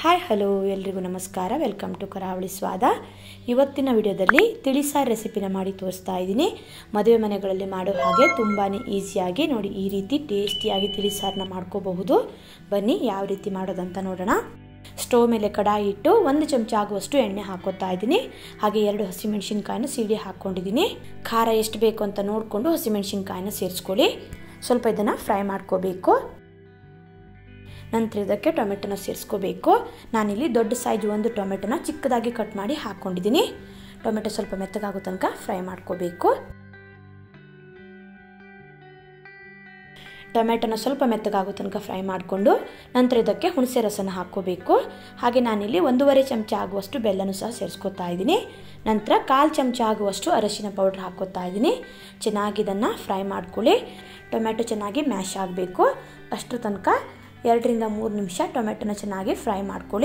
hi hello ಎಲ್ರಿಗೂ ನಮಸ್ಕಾರ welcome to ಕರಾವಳಿ ಸ್ವಾದ ಇವತ್ತಿನ ವಿಡಿಯೋದಲ್ಲಿ ತಿಳಿಸಾರು ರೆಸಿಪಿನ ಮಾಡಿ ತೋರಿಸ್ತಾ ಇದ್ದೀನಿ ಮದುವೆ ಮನೆಗಳಲ್ಲಿ ಮಾಡೋ ಹಾಗೆ ತುಂಬಾ ಈಸಿಯಾಗಿ ನೋಡಿ ಈ ರೀತಿ ಟೇಸ್ಟಿಯಾಗಿ ತಿಳಿಸಾರನ್ನ ಮಾಡ್ಕೋಬಹುದು ಬನ್ನಿ ಯಾವ ರೀತಿ ಮಾಡೋದಂತ ನೋಡೋಣ ಸ್ಟವ್ ಮೇಲೆ ಕಡಾಯಿ ಇಟ್ಟು ಒಂದು ಚಮಚ ಆಗುವಷ್ಟು ಎಣ್ಣೆ ಹಾಕೋತಾ ಇದ್ದೀನಿ ಹಾಗೆ ಎರಡು ಹಸಿಮೆಣಸಿನ್ಕಾಯಿನ ಸೀಡಿ ಹಾಕ್ಕೊಂಡಿದ್ದೀನಿ ಖಾರ ಎಷ್ಟು ಬೇಕು ಅಂತ ನೋಡಿಕೊಂಡು ಹಸಿಮೆಣಸಿನ್ಕಾಯಿನ ಸೇರಿಸ್ಕೊಳ್ಳಿ ಸ್ವಲ್ಪ ಇದನ್ನು ಫ್ರೈ ಮಾಡ್ಕೋಬೇಕು ನಂತರ ಇದಕ್ಕೆ ಟೊಮೆಟೊನ ಸೇರಿಸ್ಕೋಬೇಕು ನಾನಿಲ್ಲಿ ದೊಡ್ಡ ಸೈಜ್ ಒಂದು ಟೊಮೆಟೊನ ಚಿಕ್ಕದಾಗಿ ಕಟ್ ಮಾಡಿ ಹಾಕ್ಕೊಂಡಿದ್ದೀನಿ ಟೊಮೆಟೊ ಸ್ವಲ್ಪ ಮೆತ್ತಗಾಗೋ ತನಕ ಫ್ರೈ ಮಾಡ್ಕೋಬೇಕು ಟೊಮೆಟೊನ ಸ್ವಲ್ಪ ಮೆತ್ತಗಾಗೋ ತನಕ ಫ್ರೈ ಮಾಡಿಕೊಂಡು ನಂತರ ಇದಕ್ಕೆ ಹುಣಸೆ ರಸನ ಹಾಕ್ಕೋಬೇಕು ಹಾಗೆ ನಾನಿಲ್ಲಿ ಒಂದೂವರೆ ಚಮಚ ಆಗುವಷ್ಟು ಬೆಲ್ಲನೂ ಸಹ ಸೇರಿಸ್ಕೊತಾ ಇದ್ದೀನಿ ನಂತರ ಕಾಲು ಚಮಚ ಆಗುವಷ್ಟು ಅರಶಿನ ಪೌಡ್ರ್ ಹಾಕ್ಕೋತಾ ಇದ್ದೀನಿ ಚೆನ್ನಾಗಿ ಇದನ್ನು ಫ್ರೈ ಮಾಡ್ಕೊಳ್ಳಿ ಟೊಮೆಟೊ ಚೆನ್ನಾಗಿ ಮ್ಯಾಶ್ ಆಗಬೇಕು ಅಷ್ಟರ ತನಕ ಎರಡರಿಂದ ಮೂರು ನಿಮಿಷ ಟೊಮೆಟೊನ ಚೆನ್ನಾಗಿ ಫ್ರೈ ಮಾಡ್ಕೊಳ್ಳಿ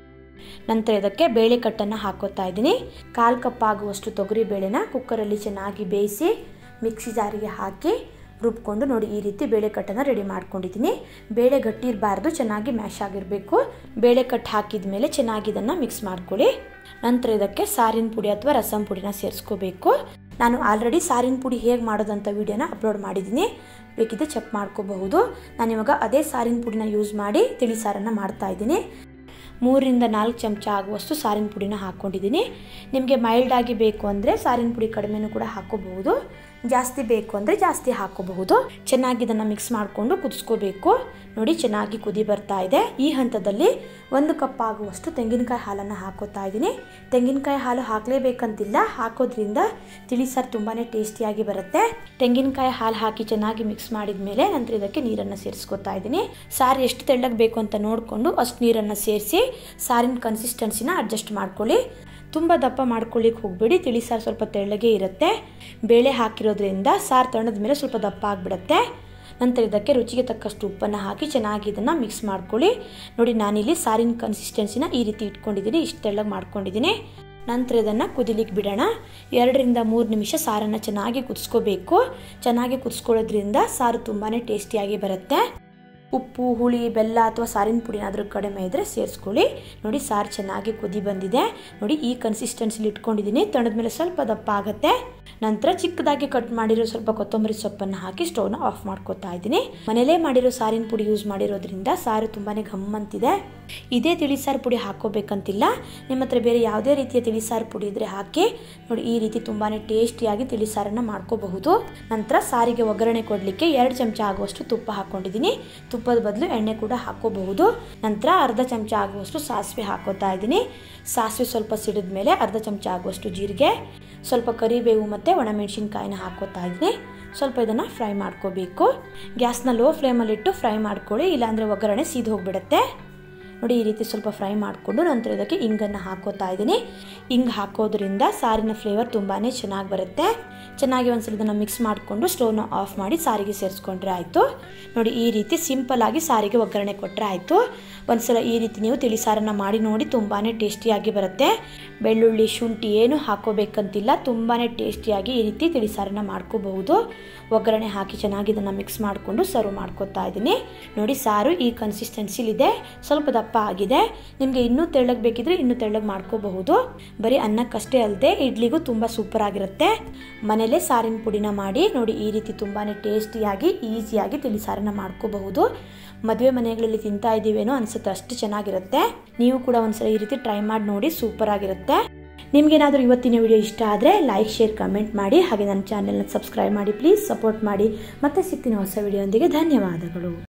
ನಂತರ ಇದಕ್ಕೆ ಬೇಳೆ ಕಟ್ಟನ್ನು ಹಾಕೋತಾ ಇದ್ದೀನಿ ಕಾಲು ಕಪ್ ಆಗುವಷ್ಟು ತೊಗರಿ ಬೇಳೆನ ಕುಕ್ಕರಲ್ಲಿ ಚೆನ್ನಾಗಿ ಬೇಯಿಸಿ ಮಿಕ್ಸಿ ಜಾರಿಗೆ ಹಾಕಿ ರುಬ್ಕೊಂಡು ನೋಡಿ ಈ ರೀತಿ ಬೇಳೆ ಕಟ್ಟನ್ನು ರೆಡಿ ಮಾಡ್ಕೊಂಡಿದ್ದೀನಿ ಬೇಳೆ ಗಟ್ಟಿ ಇರಬಾರ್ದು ಚೆನ್ನಾಗಿ ಮ್ಯಾಶ್ ಆಗಿರಬೇಕು ಬೇಳೆ ಕಟ್ಟು ಹಾಕಿದ ಮೇಲೆ ಚೆನ್ನಾಗಿ ಇದನ್ನು ಮಿಕ್ಸ್ ಮಾಡ್ಕೊಳ್ಳಿ ನಂತರ ಇದಕ್ಕೆ ಸಾರಿನ ಪುಡಿ ಅಥವಾ ರಸಂ ಪುಡಿನ ಸೇರಿಸ್ಕೋಬೇಕು ನಾನು ಆಲ್ರೆಡಿ ಸಾರಿನ ಪುಡಿ ಹೇಗೆ ಮಾಡೋದಂತ ವಿಡಿಯೋನ ಅಪ್ಲೋಡ್ ಮಾಡಿದ್ದೀನಿ ಬೇಕಿದ್ರೆ ಚೆಕ್ ಮಾಡ್ಕೋಬಹುದು ನಾನು ಇವಾಗ ಅದೇ ಸಾರಿನ ಪುಡಿನ ಯೂಸ್ ಮಾಡಿ ತಿಳಿ ಸಾರನ್ನು ಮಾಡ್ತಾ ಇದ್ದೀನಿ ಮೂರರಿಂದ ನಾಲ್ಕು ಚಮಚ ಆಗುವಷ್ಟು ಸಾರಿನ ಪುಡಿನ ಹಾಕ್ಕೊಂಡಿದ್ದೀನಿ ನಿಮಗೆ ಮೈಲ್ಡಾಗಿ ಬೇಕು ಅಂದರೆ ಸಾರಿನ ಪುಡಿ ಕಡಿಮೆನೂ ಕೂಡ ಹಾಕೋಬಹುದು ಜಾಸ್ತಿ ಬೇಕು ಅಂದರೆ ಜಾಸ್ತಿ ಹಾಕೋಬಹುದು ಚೆನ್ನಾಗಿ ಇದನ್ನು ಮಿಕ್ಸ್ ಮಾಡಿಕೊಂಡು ಕುದಿಸ್ಕೋಬೇಕು ನೋಡಿ ಚೆನ್ನಾಗಿ ಕುದಿ ಬರ್ತಾ ಇದೆ ಈ ಹಂತದಲ್ಲಿ ಒಂದು ಕಪ್ ಆಗುವಷ್ಟು ತೆಂಗಿನಕಾಯಿ ಹಾಲನ್ನು ಹಾಕೋತಾ ಇದ್ದೀನಿ ತೆಂಗಿನಕಾಯಿ ಹಾಲು ಹಾಕಲೇಬೇಕಂತಿಲ್ಲ ಹಾಕೋದ್ರಿಂದ ತಿಳಿ ಸಾರು ತುಂಬಾ ಟೇಸ್ಟಿಯಾಗಿ ಬರುತ್ತೆ ತೆಂಗಿನಕಾಯಿ ಹಾಲು ಹಾಕಿ ಚೆನ್ನಾಗಿ ಮಿಕ್ಸ್ ಮಾಡಿದ ಮೇಲೆ ನಂತರ ಇದಕ್ಕೆ ನೀರನ್ನು ಸೇರಿಸ್ಕೊತಾ ಇದ್ದೀನಿ ಸಾರು ಎಷ್ಟು ತೆಳ್ಳಗೆ ಬೇಕು ಅಂತ ನೋಡಿಕೊಂಡು ಅಷ್ಟು ನೀರನ್ನು ಸೇರಿಸಿ ಸಾರಿನ ಕನ್ಸಿಸ್ಟೆನ್ಸಿನ ಅಡ್ಜಸ್ಟ್ ಮಾಡ್ಕೊಳ್ಳಿ ತುಂಬ ದಪ್ಪ ಮಾಡ್ಕೊಳ್ಳಿಕ್ಕೆ ಹೋಗಬೇಡಿ ತಿಳಿ ಸಾರು ಸ್ವಲ್ಪ ತೆಳ್ಳಗೆ ಇರುತ್ತೆ ಬೇಳೆ ಹಾಕಿರೋದ್ರಿಂದ ಸಾರು ತಣ್ಣದ ಮೇಲೆ ಸ್ವಲ್ಪ ದಪ್ಪ ಆಗಿಬಿಡುತ್ತೆ ನಂತರ ಇದಕ್ಕೆ ರುಚಿಗೆ ತಕ್ಕಷ್ಟು ಉಪ್ಪನ್ನು ಹಾಕಿ ಚೆನ್ನಾಗಿ ಇದನ್ನು ಮಿಕ್ಸ್ ಮಾಡ್ಕೊಳ್ಳಿ ನೋಡಿ ನಾನಿಲ್ಲಿ ಸಾರಿನ ಕನ್ಸಿಸ್ಟೆನ್ಸಿನ ಈ ರೀತಿ ಇಟ್ಕೊಂಡಿದ್ದೀನಿ ಇಷ್ಟು ತೆಳ್ಳಗೆ ಮಾಡ್ಕೊಂಡಿದ್ದೀನಿ ನಂತರ ಇದನ್ನು ಕುದಿಲಿಕ್ಕೆ ಬಿಡೋಣ ಎರಡರಿಂದ ಮೂರು ನಿಮಿಷ ಸಾರನ್ನು ಚೆನ್ನಾಗಿ ಕುದಿಸ್ಕೋಬೇಕು ಚೆನ್ನಾಗಿ ಕುದಿಸ್ಕೊಳ್ಳೋದ್ರಿಂದ ಸಾರು ತುಂಬಾ ಟೇಸ್ಟಿಯಾಗಿ ಬರುತ್ತೆ ಉಪ್ಪು ಹುಳಿ ಬೆಲ್ಲ ಅಥವಾ ಸಾರಿನ ಪುಡಿ ಏನಾದರೂ ಕಡಿಮೆ ಇದ್ದರೆ ಸೇರಿಸ್ಕೊಳ್ಳಿ ನೋಡಿ ಸಾರು ಚೆನ್ನಾಗಿ ಕುದಿ ಬಂದಿದೆ ನೋಡಿ ಈ ಕನ್ಸಿಸ್ಟೆನ್ಸಿಲಿ ಇಟ್ಕೊಂಡಿದ್ದೀನಿ ತಣ್ಣದ ಮೇಲೆ ಸ್ವಲ್ಪ ದಪ್ಪ ಆಗುತ್ತೆ ನಂತರ ಚಿಕ್ಕದಾಗಿ ಕಟ್ ಮಾಡಿರೋ ಸ್ವಲ್ಪ ಕೊತ್ತಂಬರಿ ಸೊಪ್ಪನ್ನು ಹಾಕಿ ಸ್ಟವ್ನ ಆಫ್ ಮಾಡ್ಕೋತಾ ಇದ್ದೀನಿ ಮನೇಲೇ ಮಾಡಿರೋ ಸಾರಿನ ಪುಡಿ ಯೂಸ್ ಮಾಡಿರೋದ್ರಿಂದ ಸಾರು ತುಂಬಾ ಗಮ್ಮಂತಿದೆ ಇದೇ ತಿಳಿಸಾರು ಪುಡಿ ಹಾಕೋಬೇಕಂತಿಲ್ಲ ನಿಮ್ಮ ಹತ್ರ ಬೇರೆ ಯಾವುದೇ ರೀತಿಯ ತಿಳಿಸಾರು ಪುಡಿ ಇದ್ದರೆ ಹಾಕಿ ನೋಡಿ ಈ ರೀತಿ ತುಂಬಾ ಟೇಸ್ಟಿಯಾಗಿ ತಿಳಿಸಾರನ್ನು ಮಾಡ್ಕೋಬಹುದು ನಂತರ ಸಾರಿಗೆ ಒಗ್ಗರಣೆ ಕೊಡಲಿಕ್ಕೆ ಎರಡು ಚಮಚ ಆಗುವಷ್ಟು ತುಪ್ಪ ಹಾಕ್ಕೊಂಡಿದ್ದೀನಿ ತುಪ್ಪದ ಬದಲು ಎಣ್ಣೆ ಕೂಡ ಹಾಕೋಬಹುದು ನಂತರ ಅರ್ಧ ಚಮಚ ಆಗುವಷ್ಟು ಸಾಸಿವೆ ಹಾಕೋತಾ ಇದ್ದೀನಿ ಸಾಸಿವೆ ಸ್ವಲ್ಪ ಸಿಡಿದ ಮೇಲೆ ಅರ್ಧ ಚಮಚ ಆಗುವಷ್ಟು ಜೀರಿಗೆ ಸ್ವಲ್ಪ ಕರಿಬೇವು ಮತ್ತು ಒಣಮೆಣಸಿನ್ಕಾಯಿನ ಹಾಕೋತಾ ಇದ್ದೀನಿ ಸ್ವಲ್ಪ ಇದನ್ನು ಫ್ರೈ ಮಾಡ್ಕೋಬೇಕು ಗ್ಯಾಸ್ನ ಲೋ ಫ್ಲೇಮಲ್ಲಿಟ್ಟು ಫ್ರೈ ಮಾಡ್ಕೊಳ್ಳಿ ಇಲ್ಲಾಂದರೆ ಒಗ್ಗರಣೆ ಸೀದು ಹೋಗಿಬಿಡುತ್ತೆ ನೋಡಿ ಈ ರೀತಿ ಸ್ವಲ್ಪ ಫ್ರೈ ಮಾಡಿಕೊಂಡು ನಂತರ ಇದಕ್ಕೆ ಇಂಗನ್ನು ಹಾಕೋತಾ ಇದ್ದೀನಿ ಇಂಗ್ ಹಾಕೋದ್ರಿಂದ ಸಾರಿನ ಫ್ಲೇವರ್ ತುಂಬಾ ಚೆನ್ನಾಗಿ ಬರುತ್ತೆ ಚೆನ್ನಾಗಿ ಒಂದ್ಸಲ ಇದನ್ನು ಮಿಕ್ಸ್ ಮಾಡಿಕೊಂಡು ಸ್ಟವ್ನ ಆಫ್ ಮಾಡಿ ಸಾರಿಗೆ ಸೇರಿಸ್ಕೊಂಡ್ರೆ ಆಯಿತು ನೋಡಿ ಈ ರೀತಿ ಸಿಂಪಲ್ಲಾಗಿ ಸಾರಿಗೆ ಒಗ್ಗರಣೆ ಕೊಟ್ಟರೆ ಆಯಿತು ಒಂದ್ಸಲ ಈ ರೀತಿ ನೀವು ತಿಳಿ ಸಾರನ್ನು ಮಾಡಿ ನೋಡಿ ತುಂಬಾ ಟೇಸ್ಟಿಯಾಗಿ ಬರುತ್ತೆ ಬೆಳ್ಳುಳ್ಳಿ ಶುಂಠಿ ಏನು ಹಾಕೋಬೇಕಂತಿಲ್ಲ ತುಂಬಾ ಟೇಸ್ಟಿಯಾಗಿ ಈ ರೀತಿ ತಿಳಿ ಸಾರನ್ನು ಮಾಡ್ಕೋಬಹುದು ಒಗ್ಗರಣೆ ಹಾಕಿ ಚೆನ್ನಾಗಿ ಇದನ್ನು ಮಿಕ್ಸ್ ಮಾಡಿಕೊಂಡು ಸರ್ವ್ ಮಾಡ್ಕೋತಾ ಇದ್ದೀನಿ ನೋಡಿ ಸಾರು ಈ ಕನ್ಸಿಸ್ಟೆನ್ಸಿಲಿದೆ ಸ್ವಲ್ಪ ದಪ್ಪ ಆಗಿದೆ ನಿಮಗೆ ಇನ್ನೂ ತೆಳ್ಳಗೆ ಬೇಕಿದ್ರೆ ಇನ್ನೂ ತೆಳ್ಳಗೆ ಮಾಡ್ಕೋಬಹುದು ಬರೀ ಅನ್ನಕ್ಕಷ್ಟೇ ಅಲ್ಲದೆ ಇಡ್ಲಿಗೂ ತುಂಬ ಸೂಪರ್ ಆಗಿರುತ್ತೆ ಮನೇಲೇ ಸಾರಿನ ಪುಡಿನ ಮಾಡಿ ನೋಡಿ ಈ ರೀತಿ ತುಂಬಾ ಟೇಸ್ಟಿಯಾಗಿ ಈಸಿಯಾಗಿ ತಿಳಿ ಸಾರನ್ನ ಮಾಡ್ಕೋಬಹುದು ಮದುವೆ ಮನೆಗಳಲ್ಲಿ ತಿಂತಾ ಇದ್ದೀವೇನೋ ಅನಿಸುತ್ತೆ ಅಷ್ಟು ಚೆನ್ನಾಗಿರುತ್ತೆ ನೀವು ಕೂಡ ಒಂದ್ಸಲ ಈ ರೀತಿ ಟ್ರೈ ಮಾಡಿ ನೋಡಿ ಸೂಪರ್ ಆಗಿರುತ್ತೆ ನಿಮಗೇನಾದರೂ ಇವತ್ತಿನ ವಿಡಿಯೋ ಇಷ್ಟ ಆದರೆ ಲೈಕ್ ಶೇರ್ ಕಮೆಂಟ್ ಮಾಡಿ ಹಾಗೆ ನನ್ನ ಚಾನೆಲ್ನ ಸಬ್ಸ್ಕ್ರೈಬ್ ಮಾಡಿ ಪ್ಲೀಸ್ ಸಪೋರ್ಟ್ ಮಾಡಿ ಮತ್ತೆ ಸಿಗ್ತೀನಿ ಹೊಸ ವಿಡಿಯೋ ಒಂದಿಗೆ ಧನ್ಯವಾದಗಳು